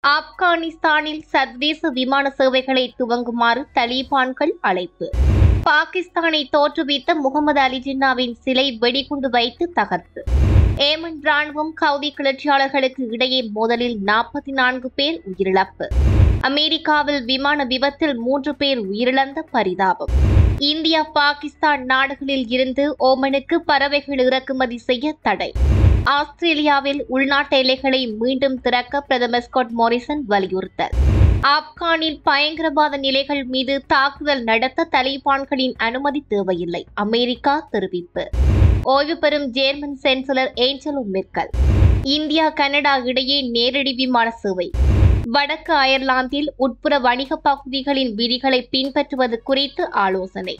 ஆப்கானிஸ்தானில் சர்வதேச விமான சேவைகளை துவங்குமாறு தலிபான்கள் அழைப்பு பாகிஸ்தானை தோற்றுவித்த முகமது அலி ஜின்னாவின் சிலை வெடிகுண்டு வைத்து தகர்ப்பு ஏமன் ராணுவம் கவுதி கிளர்ச்சியாளர்களுக்கு இடையே மோதலில் நாற்பத்தி நான்கு பேர் உயிரிழப்பு அமெரிக்காவில் விமான விபத்தில் மூன்று பேர் உயிரிழந்த பரிதாபம் இந்தியா பாகிஸ்தான் நாடுகளில் இருந்து ஓமனுக்கு பறவைகள் இறக்குமதி செய்ய தடை ஆஸ்திரேலியாவில் உள்நாட்டு எல்லைகளை மீண்டும் திறக்க பிரதமர் ஸ்காட் மோரிசன் வலியுறுத்தல் ஆப்கானில் பயங்கரவாத நிலைகள் மீது தாக்குதல் நடத்த தலிபான்களின் அனுமதி தேவையில்லை அமெரிக்கா தெரிவிப்பு ஓய்வு பெறும் German chancellor Angela Merkel India Canada இடையே நேரடி விமான சேவை வடக்கு அயர்லாந்தில் உட்புற வணிக பகுதிகளின் விதிகளை பின்பற்றுவது குறித்து ஆலோசனை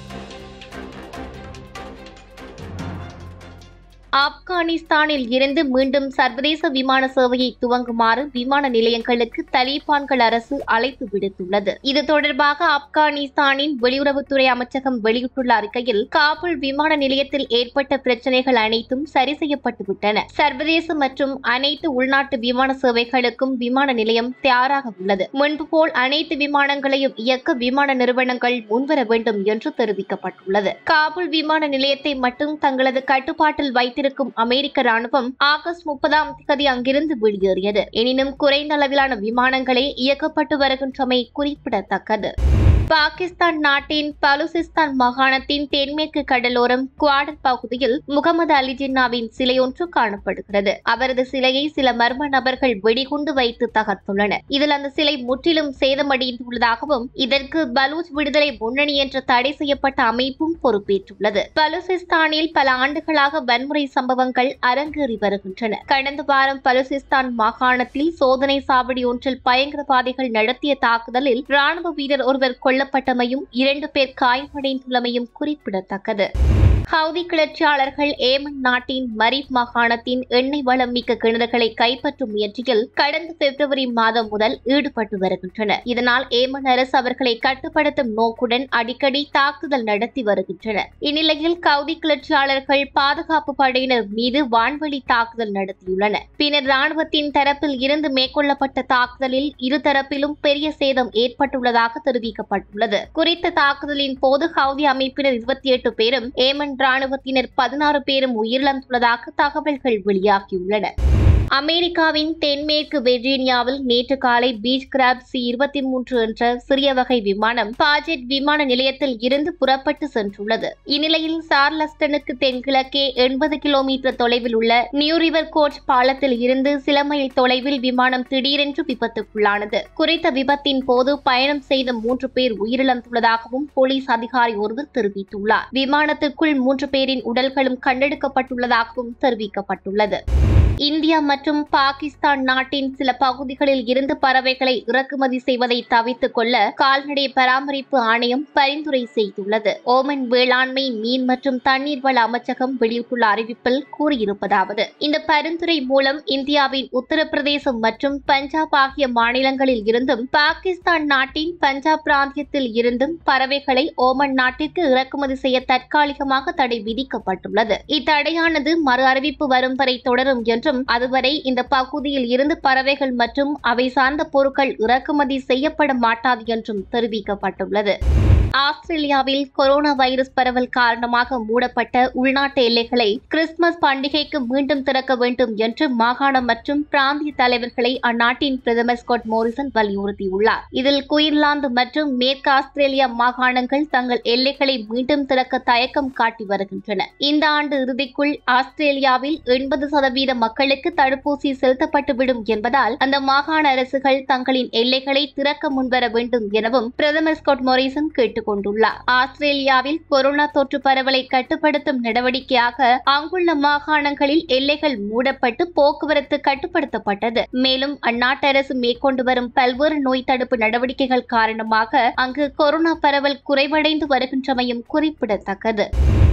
ஆப்கானிஸ்தானில் இருந்து மீண்டும் சர்வதேச விமான சேவையை துவங்குமாறு விமான நிலையங்களுக்கு தலிபான்கள் அரசு அழைப்பு விடுத்துள்ளது இது தொடர்பாக ஆப்கானிஸ்தானின் வெளியுறவுத்துறை அமைச்சகம் வெளியிட்டுள்ள அறிக்கையில் காபுல் விமான நிலையத்தில் ஏற்பட்ட பிரச்சனைகள் அனைத்தும் சரி செய்யப்பட்டுவிட்டன சர்வதேச மற்றும் அனைத்து உள்நாட்டு விமான சேவைகளுக்கும் விமான நிலையம் தயாராக உள்ளது முன்பு போல் அனைத்து விமானங்களையும் இயக்க விமான நிறுவனங்கள் முன்வர வேண்டும் என்று தெரிவிக்கப்பட்டுள்ளது காபுல் விமான நிலையத்தை மட்டும் தங்களது கட்டுப்பாட்டில் வைத்திருக்கும் அமெரிக்க ராணுவம் ஆகஸ்ட் முப்பதாம் தேதி அங்கிருந்து வெளியேறியது எனினும் குறைந்த அளவிலான விமானங்களே இயக்கப்பட்டு வருகின்றமை குறிப்பிடத்தக்கது பாகிஸ்தான் நாட்டின் பலுசிஸ்தான் மாகாணத்தின் தென்மேற்கு கடலோரம் குவாடர் பகுதியில் முகமது அலி ஜின்னாவின் சிலை ஒன்று காணப்படுகிறது அவரது சிலையை சில மர்ம நபர்கள் வெடிகுண்டு வைத்து தகர்த்துள்ளனர் இதில் அந்த சிலை முற்றிலும் சேதமடைந்துள்ளதாகவும் இதற்கு பலூச் விடுதலை முன்னணி என்ற தடை செய்யப்பட்ட அமைப்பும் பொறுப்பேற்றுள்ளது பலுசிஸ்தானில் பல ஆண்டுகளாக வன்முறை சம்பவங்கள் அரங்கேறி வருகின்றன கடந்த வாரம் பலுசிஸ்தான் மாகாணத்தில் சோதனை சாவடி ஒன்றில் பயங்கரவாதிகள் நடத்திய தாக்குதலில் ராணுவ வீரர் ஒருவர் கொல்லப்பட்டமையும் இரண்டு பேர் காயமடைந்துள்ளமையும் குறிப்பிடத்தக்கது ஹவுதி கிளர்ச்சியாளர்கள் ஏமன் நாட்டின் மரீப் மாகாணத்தின் எண்ணெய் வளம் மிக்க கிணறுகளை கைப்பற்றும் முயற்சியில் கடந்த பிப்ரவரி மாதம் முதல் ஈடுபட்டு வருகின்றனர் இதனால் ஏமன் அரசு அவர்களை கட்டுப்படுத்தும் நோக்குடன் அடிக்கடி தாக்குதல் நடத்தி வருகின்றனர் இந்நிலையில் கவுதி கிளர்ச்சியாளர்கள் பாதுகாப்பு படையினர் மீது வான்வழி தாக்குதல் நடத்தியுள்ளனர் பின்னர் ராணுவத்தின் தரப்பில் இருந்து மேற்கொள்ளப்பட்ட தாக்குதலில் இருதரப்பிலும் பெரிய சேதம் ஏற்பட்டுள்ளதாக தெரிவிக்கப்பட்டுள்ளது குறித்த தாக்குதலின் போது ஹவுதி அமைப்பினர் இருபத்தி எட்டு பேரும் ஏமன் ராணுவத்தினர் பதினாறு பேரும் உயிரிழந்துள்ளதாக தகவல்கள் வெளியாகியுள்ளன அமெரிக்காவின் தென்மேற்கு வெர்ஜீனியாவில் நேற்று காலை பீச் கிராப் சி இருபத்தி மூன்று என்ற சிறிய வகை விமானம் பாஜெட் விமான நிலையத்தில் இருந்து புறப்பட்டு சென்றுள்ளது இந்நிலையில் சார்லஸ்டனுக்கு தென்கிழக்கே எண்பது கிலோமீட்டர் தொலைவில் உள்ள நியூ ரிவர் கோச் பாலத்தில் இருந்து சில மைல் தொலைவில் விமானம் திடீரென்று விபத்துக்குள்ளானது குறித்த விபத்தின் போது பயணம் செய்த மூன்று பேர் உயிரிழந்துள்ளதாகவும் போலீஸ் அதிகாரி ஒருவர் தெரிவித்துள்ளார் விமானத்திற்குள் மூன்று பேரின் உடல்களும் கண்டெடுக்கப்பட்டுள்ளதாகவும் தெரிவிக்கப்பட்டுள்ளது இந்தியா மற்றும் பாகிஸ்தான் நாட்டின் சில பகுதிகளில் இருந்து பறவைகளை இறக்குமதி செய்வதை தவிர்த்துக் கொள்ள கால்நடை பராமரிப்பு ஆணையம் பரிந்துரை செய்துள்ளது ஓமன் வேளாண்மை மீன் மற்றும் தண்ணீர் வள அமைச்சகம் வெளியிட்டுள்ள அறிவிப்பில் கூறியிருப்பதாவது இந்த பரிந்துரை மூலம் இந்தியாவின் உத்தரப்பிரதேசம் மற்றும் பஞ்சாப் ஆகிய மாநிலங்களில் இருந்தும் பாகிஸ்தான் நாட்டின் பஞ்சாப் பிராந்தியத்தில் இருந்தும் பறவைகளை ஓமன் நாட்டிற்கு இறக்குமதி செய்ய தற்காலிகமாக தடை விதிக்கப்பட்டுள்ளது இத்தடையானது மறு அறிவிப்பு வரும் வரை தொடரும் என்றும் அதுவரை இந்த பகுதியில் இருந்து பறவைகள் மற்றும் அவை சார்ந்த பொருட்கள் இறக்குமதி செய்யப்பட மாட்டாது என்றும் தெரிவிக்கப்பட்டுள்ளது ஆஸ்திரேலியாவில் கொரோனா வைரஸ் பரவல் காரணமாக மூடப்பட்ட உள்நாட்டு எல்லைகளை கிறிஸ்துமஸ் பண்டிகைக்கு மீண்டும் திறக்க வேண்டும் என்று மாகாண மற்றும் பிராந்திய தலைவர்களை அந்நாட்டின் பிரதமர் ஸ்காட் மோரிசன் வலியுறுத்தியுள்ளார் இதில் குயின்லாந்து மற்றும் மேற்கு ஆஸ்திரேலியா மாகாணங்கள் தங்கள் எல்லைகளை மீண்டும் திறக்க தயக்கம் காட்டி வருகின்றன இந்த ஆண்டு இறுதிக்குள் ஆஸ்திரேலியாவில் எண்பது சதவீத மக்களுக்கு தடுப்பூசி செலுத்தப்பட்டுவிடும் என்பதால் அந்த மாகாண அரசுகள் தங்களின் எல்லைகளை திறக்க முன்வர வேண்டும் எனவும் பிரதமர் ஸ்காட் மோரிசன் கேட்டுக் கொண்டுள்ளார் ஆஸ்திரேலியாவில் கொரோனா தொற்று பரவலை கட்டுப்படுத்தும் நடவடிக்கையாக அங்குள்ள மாகாணங்களில் எல்லைகள் மூடப்பட்டு போக்குவரத்து கட்டுப்படுத்தப்பட்டது மேலும் அந்நாட்டு அரசு மேற்கொண்டு வரும் பல்வேறு நோய் தடுப்பு நடவடிக்கைகள் காரணமாக அங்கு கொரோனா பரவல் குறைவடைந்து வருகின்றமையும் குறிப்பிடத்தக்கது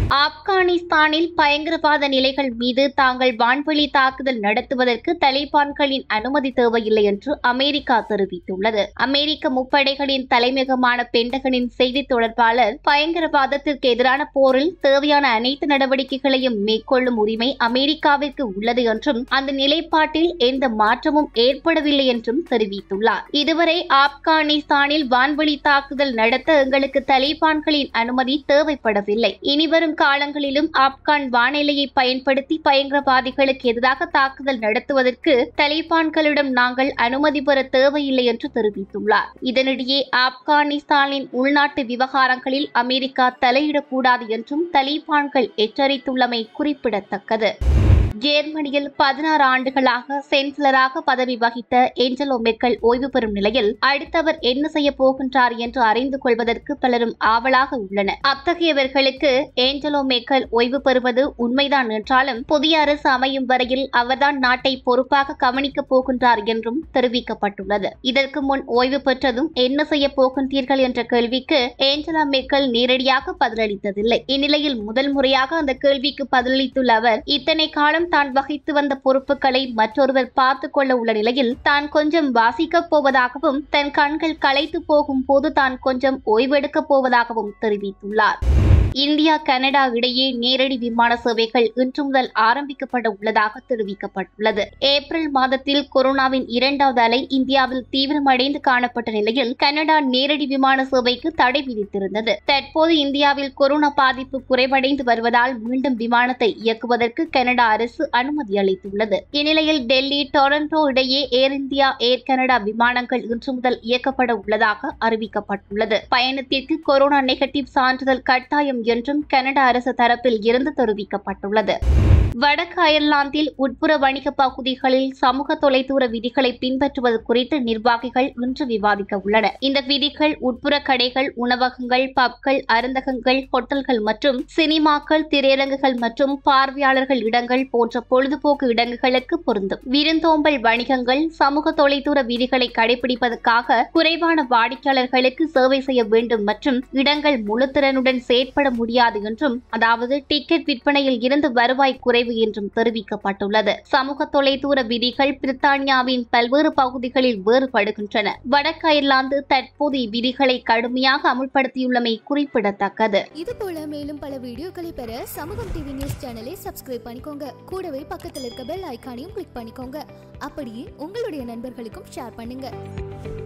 ஆப்கானிஸ்தானில் பயங்கரவாத நிலைகள் மீது தாங்கள் வான்வெளி தாக்குதல் நடத்துவதற்கு தலிபான்களின் அனுமதி தேவையில்லை என்று அமெரிக்கா தெரிவித்துள்ளது அமெரிக்க முப்படைகளின் தலைமையகமான பென்டகனின் செய்தி தொடர்பாளர் பயங்கரவாதத்திற்கு எதிரான போரில் தேவையான அனைத்து நடவடிக்கைகளையும் மேற்கொள்ளும் உரிமை அமெரிக்காவிற்கு உள்ளது என்றும் அந்த நிலைப்பாட்டில் எந்த மாற்றமும் ஏற்படவில்லை என்றும் தெரிவித்துள்ளார் இதுவரை ஆப்கானிஸ்தானில் வான்வெளி தாக்குதல் நடத்த எங்களுக்கு தலிபான்களின் அனுமதி தேவைப்படவில்லை இனிவரும் காலங்களிலும் ஆப்கான் வானிலையை பயன்படுத்தி பயங்கரவாதிகளுக்கு எதிராக தாக்குதல் நடத்துவதற்கு தலிபான்களிடம் நாங்கள் அனுமதி பெற தேவையில்லை என்று தெரிவித்துள்ளார் இதனிடையே ஆப்கானிஸ்தானின் உள்நாட்டு விவகாரங்களில் அமெரிக்கா தலையிடக்கூடாது என்றும் தலிபான்கள் எச்சரித்துள்ளமை குறிப்பிடத்தக்கது ஜேர்மனியில் பதினாறு ஆண்டுகளாக சென்சலராக பதவி வகித்த ஏஞ்சலோ மெக்கல் ஓய்வு பெறும் நிலையில் அடுத்தவர் என்ன செய்ய போகின்றார் என்று அறிந்து கொள்வதற்கு பலரும் ஆவலாக உள்ளனர் அத்தகையவர்களுக்கு ஏஞ்சலோ மெக்கல் ஓய்வு பெறுவது உண்மைதான் என்றாலும் புதிய அரசு அமையும் வரையில் அவர்தான் நாட்டை பொறுப்பாக கவனிக்கப் போகின்றார் என்றும் தெரிவிக்கப்பட்டுள்ளது இதற்கு முன் ஓய்வு பெற்றதும் என்ன செய்ய போகின்றீர்கள் என்ற கேள்விக்கு ஏஞ்சலா மெக்கல் நேரடியாக பதிலளித்ததில்லை இந்நிலையில் முதல் முறையாக அந்த கேள்விக்கு பதிலளித்துள்ள அவர் இத்தனை காலம் தான் வகித்து வந்த பொறுப்புகளை மற்றொருவர் பார்த்துக் கொள்ள உள்ள நிலையில் தான் கொஞ்சம் வாசிக்கப் போவதாகவும் தன் கண்கள் களைத்து போகும் போது தான் கொஞ்சம் ஓய்வெடுக்கப் போவதாகவும் தெரிவித்துள்ளார் இந்தியா கனடா இடையே நேரடி விமான சேவைகள் இன்று முதல் ஆரம்பிக்கப்பட உள்ளதாக தெரிவிக்கப்பட்டுள்ளது ஏப்ரல் மாதத்தில் கொரோனாவின் இரண்டாவது அலை இந்தியாவில் தீவிரமடைந்து காணப்பட்ட நிலையில் கனடா நேரடி விமான சேவைக்கு தடை விதித்திருந்தது தற்போது இந்தியாவில் கொரோனா பாதிப்பு குறைவடைந்து வருவதால் மீண்டும் விமானத்தை இயக்குவதற்கு கனடா அரசு அனுமதி அளித்துள்ளது இந்நிலையில் டெல்லி டொரண்டோ இடையே ஏர் இந்தியா ஏர் கனடா விமானங்கள் இன்று முதல் இயக்கப்பட உள்ளதாக அறிவிக்கப்பட்டுள்ளது பயணத்திற்கு கொரோனா நெகட்டிவ் சான்றிதழ் கட்டாயம் என்றும் கனடா அரசு தரப்பில் இருந்து தெரிவிக்கப்பட்டுள்ளது வடக்கு அயர்லாந்தில் உட்புற வணிக பகுதிகளில் சமூக தொலைதூர விதிகளை பின்பற்றுவது குறித்து நிர்வாகிகள் இன்று விவாதிக்க உள்ளனர் இந்த விதிகள் உட்புற கடைகள் உணவகங்கள் பப்கள் அருந்தகங்கள் ஹோட்டல்கள் மற்றும் சினிமாக்கள் திரையரங்குகள் மற்றும் பார்வையாளர்கள் இடங்கள் போன்ற பொழுதுபோக்கு இடங்களுக்கு பொருந்தும் விருந்தோம்பல் வணிகங்கள் சமூக தொலைதூர விதிகளை கடைபிடிப்பதற்காக குறைவான வாடிக்கையாளர்களுக்கு சேவை செய்ய வேண்டும் மற்றும் இடங்கள் முழுத்திறனுடன் செயற்பட முடியாது என்றும் அதாவது டிக்கெட் விற்பனையில் இருந்து வருவாய் குறைவு என்றும் தெரிவிக்கப்பட்டுள்ளது சமூக தொலைதூர விதிகள் பிரித்தானியாவின் பல்வேறு பகுதிகளில் வேறுபடுகின்றன வடக்கு அயர்லாந்து தற்போது இவ்விதிகளை கடுமையாக அமுல்படுத்தியுள்ளமை குறிப்பிடத்தக்கது இது போல மேலும் பல வீடியோக்களை பெற சமூகம் டிவி நியூஸ் சேனலை சப்ஸ்கிரைப் பண்ணிக்கோங்க கூடவே பக்கத்தில் இருக்க பெல் ஐகானையும் கிளிக் பண்ணிக்கோங்க அப்படியே உங்களுடைய நண்பர்களுக்கும் ஷேர் பண்ணுங்க